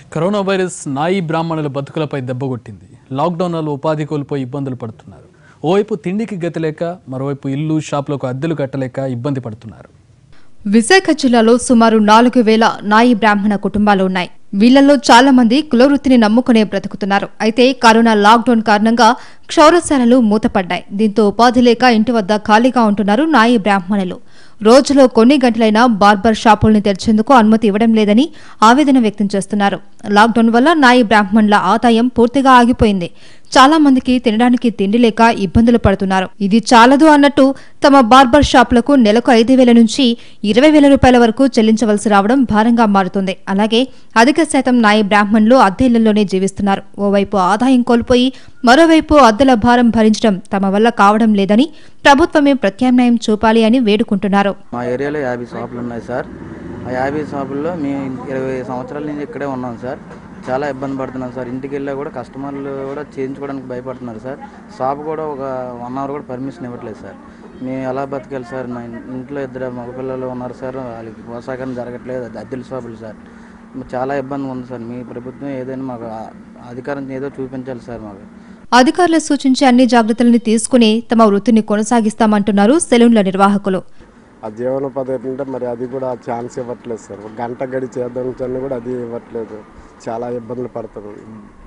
corona virus నాయి బ్రాహ్మణుల బతుకులపై దెబ్బకొట్టింది లాక్డౌన్లలో ఉపాధి కోల్పోయి ఇబ్బందులు పడుతున్నారు ఓవైపు తిండికి గతి లేక మరోవైపు ఇల్లు షాపులకు అద్దెలు కట్టలేక ఇబ్బంది పడుతున్నారు విశాఖ జిల్లాలో సుమారు నాలుగు వేల నాయి బ్రాహ్మణ కుటుంబాలు ఉన్నాయి వీళ్లలో చాలా మంది కులవృత్తిని నమ్ముకునే బ్రతుకుతున్నారు అయితే కరోనా లాక్డౌన్ కారణంగా క్షౌరశాలలు మూతపడ్డాయి దీంతో ఉపాధి లేక ఇంటి వద్ద ఖాళీగా ఉంటున్నారు నాయి బ్రాహ్మణులు రోజులో కొన్ని గంటలైనా బార్బర్ షాపుల్ని తెరిచేందుకు అనుమతి ఇవ్వడం లేదని ఆవేదన వ్యక్తం చేస్తున్నారు లాక్డౌన్ వల్ల నాయి బ్రాహ్మణుల ఆదాయం పూర్తిగా ఆగిపోయింది చాలా మందికి తినడానికి తిండి లేక ఇబ్బందులు పడుతున్నారు ఇది చాలదు అన్నట్టు తమ బార్బర్ షాపులకు నెలకు ఐదు వేల నుంచి ఇరవై వేల రూపాయల వరకు చెల్లించవలసి రావడం భారంగా మారుతుంది అలాగే అధిక శాతం నాయి బ్రాహ్మణులు అద్దె ఇళ్లలోనే జీవిస్తున్నారు ఓవైపు ఆదాయం కోల్పోయి మరోవైపు అద్దెల భారం భరించడం తమ వల్ల కావడం లేదని ప్రభుత్వమే ప్రత్యామ్నాయం చూపాలి అని వేడుకుంటున్నారు మా ఏరియాలో యాభై షాపులు ఉన్నాయి సార్ ఆ యాభై షాపుల్లో మేము ఇరవై సంవత్సరాల నుంచి ఇక్కడే ఉన్నాం సార్ చాలా ఇబ్బంది పడుతున్నాం సార్ ఇంటికి వెళ్ళా కూడా కస్టమర్లు కూడా చేయించుకోవడానికి భయపడుతున్నారు సార్ షాప్ కూడా ఒక వన్ అవర్ కూడా పర్మిషన్ ఇవ్వట్లేదు సార్ మేము ఎలా బతకాలి సార్ మా ఇన్- ఇంట్లో ఇద్దరు మగపిల్లలు ఉన్నారు సార్ వాళ్ళకి పోషాకం జరగట్లేదు అది అద్దెల షాపులు సార్ చాలా ఇబ్బంది ఉంది సార్ మీ ప్రభుత్వం ఏదైనా మాకు ఆ- అధికారం ఏదో చూపించాలి సార్ మాకు అధికారులు సూచించే అన్ని జాగ్రత్తలను తీసుకుని తమ వృత్తిని కొనసాగిస్తామంటున్నారు సెలూన్ల నిర్వాహకులు ఆ జీవనోపాధి ఏంటంటే మరి అది కూడా ఛాన్స్ ఇవ్వట్లేదు సార్ ఒక గంట గడి చేద్దాం అని కూడా అది ఇవ్వట్లేదు చాలా ఇబ్బందులు పడుతున్నాం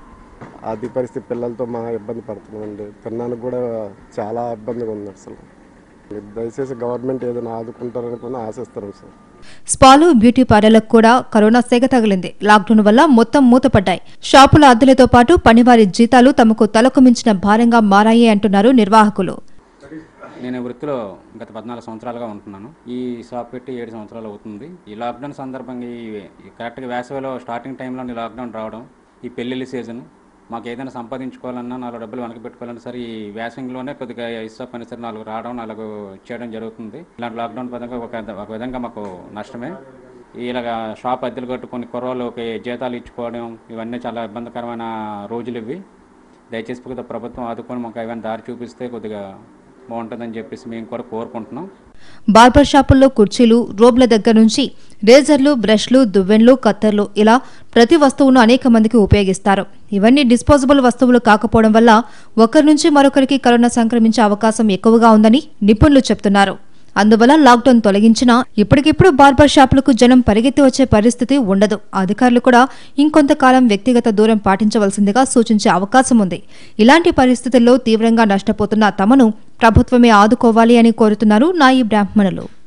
అది పరిస్థితి పిల్లలతో మా ఇబ్బంది పడుతున్నామండి తినడానికి కూడా చాలా ఇబ్బందిగా ఉంది అసలు దయచేసి గవర్నమెంట్ ఏదైనా ఆదుకుంటారనుకుని ఆశిస్తున్నాం సార్ స్పాలు బ్యూటీ పార్లర్లకు కూడా కరోనా సెగ తగిలింది లాక్డౌన్ వల్ల మొత్తం మూతపడ్డాయి షాపుల అద్దెలతో పాటు పనివారి జీతాలు తమకు తలకు మించిన భారంగా మారాయి అంటున్నారు నిర్వాహకులు నేను ఈ వృత్తిలో గత పద్నాలుగు సంవత్సరాలుగా ఉంటున్నాను ఈ షాప్ పెట్టి ఏడు సంవత్సరాలు అవుతుంది ఈ లాక్డౌన్ సందర్భంగా ఈ ఈ కరెక్ట్గా వేసవిలో స్టార్టింగ్ టైంలో ఈ లాక్డౌన్ రావడం ఈ పెళ్ళిళ్ళ సీజన్ మాకు ఏదైనా సంపాదించుకోవాలన్నా నాలుగు డబ్బులు వెనక పెట్టుకోవాలన్నా సరే ఈ వేసంగిలోనే కొద్దిగా ఇసుక పని సరే నాలుగు రావడం నాలుగు చేయడం జరుగుతుంది ఇలాంటి లాక్డౌన్ పదంగా ఒక ఒక విధంగా మాకు నష్టమే ఇలాగ షాప్ అద్దెలు కట్టుకొని కుర్రోళ్ళకి జీతాలు ఇచ్చుకోవడం ఇవన్నీ చాలా ఇబ్బందికరమైన రోజులు ఇవి దయచేసి కొద్దిగా ప్రభుత్వం ఆదుకొని మాకు ఏమైనా దారి చూపిస్తే కొద్దిగా బాగుంటుందని చెప్పేసి మేము కూడా కోరుకుంటున్నాం బార్బర్ షాపుల్లో కుర్చీలు రోబ్ల దగ్గర నుంచి రేజర్లు బ్రష్లు దువ్వెన్లు కత్తర్లు ఇలా ప్రతి వస్తువును అనేక మందికి ఉపయోగిస్తారు ఇవన్నీ డిస్పోజబుల్ వస్తువులు కాకపోవడం వల్ల ఒకరి నుంచి మరొకరికి కరోనా సంక్రమించే అవకాశం ఎక్కువగా ఉందని నిపుణులు చెప్తున్నారు అందువల్ల లాక్డౌన్ తొలగించినా ఇప్పటికిప్పుడు బార్బర్ షాపులకు జనం పరిగెత్తి వచ్చే పరిస్థితి ఉండదు అధికారులు కూడా ఇంకొంతకాలం వ్యక్తిగత దూరం పాటించవలసిందిగా సూచించే అవకాశం ఉంది ఇలాంటి పరిస్థితుల్లో తీవ్రంగా నష్టపోతున్న తమను ప్రభుత్వమే ఆదుకోవాలి అని కోరుతున్నారు నాయి బ్రాహ్మణులు